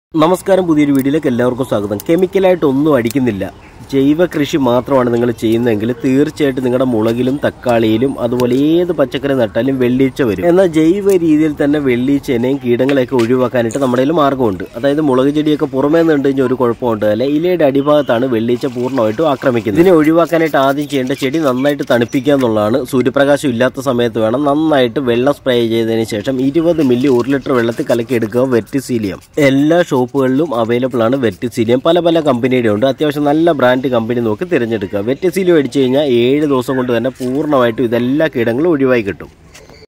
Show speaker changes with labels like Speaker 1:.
Speaker 1: നമസ്കാരം പുതിയൊരു വീഡിയോയിലേക്ക് എല്ലാവർക്കും സ്വാഗതം കെമിക്കലായിട്ട് ഒന്നും അടിക്കുന്നില്ല ജൈവ കൃഷി മാത്രമാണ് നിങ്ങൾ ചെയ്യുന്നതെങ്കിൽ തീർച്ചയായിട്ടും നിങ്ങളുടെ മുളകിലും തക്കാളിയിലും അതുപോലെ ഏത് പച്ചക്കറി നട്ടാലും വെള്ളീച്ച വരും എന്നാൽ ജൈവ രീതിയിൽ തന്നെ വെള്ളീച്ചേനെയും കീടങ്ങളെയൊക്കെ ഒഴിവാക്കാനായിട്ട് നമ്മുടെ കയ്യിൽ മാർഗ്ഗമുണ്ട് അതായത് മുളക് ചെടിയൊക്കെ പുറമേ നിന്ന് കഴിഞ്ഞാൽ ഒരു കുഴപ്പമുണ്ട് അല്ലെ ഇലയുടെ അടിഭാഗത്താണ് വെള്ളീച്ച പൂർണ്ണമായിട്ടും ആക്രമിക്കുന്നത് ഇതിനെ ഒഴിവാക്കാനായിട്ട് ആദ്യം ചെയ്യേണ്ട ചെടി നന്നായിട്ട് തണുപ്പിക്കുക എന്നുള്ളതാണ് സൂര്യപ്രകാശം ഇല്ലാത്ത സമയത്ത് വേണം നന്നായിട്ട് വെള്ളം സ്പ്രേ ചെയ്തതിന് ശേഷം ഇരുപത് മില്ലി ഒരു ലിറ്റർ വെള്ളത്തിൽ കലക്കി എടുക്കുക വെറ്റിസീലിയം എല്ലാ ഷോപ്പുകളിലും അവൈലബിൾ ആണ് വെറ്റിസീലിയം പല പല കമ്പനിയുടെ ഉണ്ട് അത്യാവശ്യം നല്ല ബ്രാൻഡ് കമ്പനി നോക്കി തിരഞ്ഞെടുക്കുക വെറ്റിസീലിയം അടിച്ചു കഴിഞ്ഞാൽ ഏഴ് ദിവസം കൊണ്ട് തന്നെ പൂർണ്ണമായിട്ടും ഇതെല്ലാ കീടങ്ങളും ഒഴിവായി കിട്ടും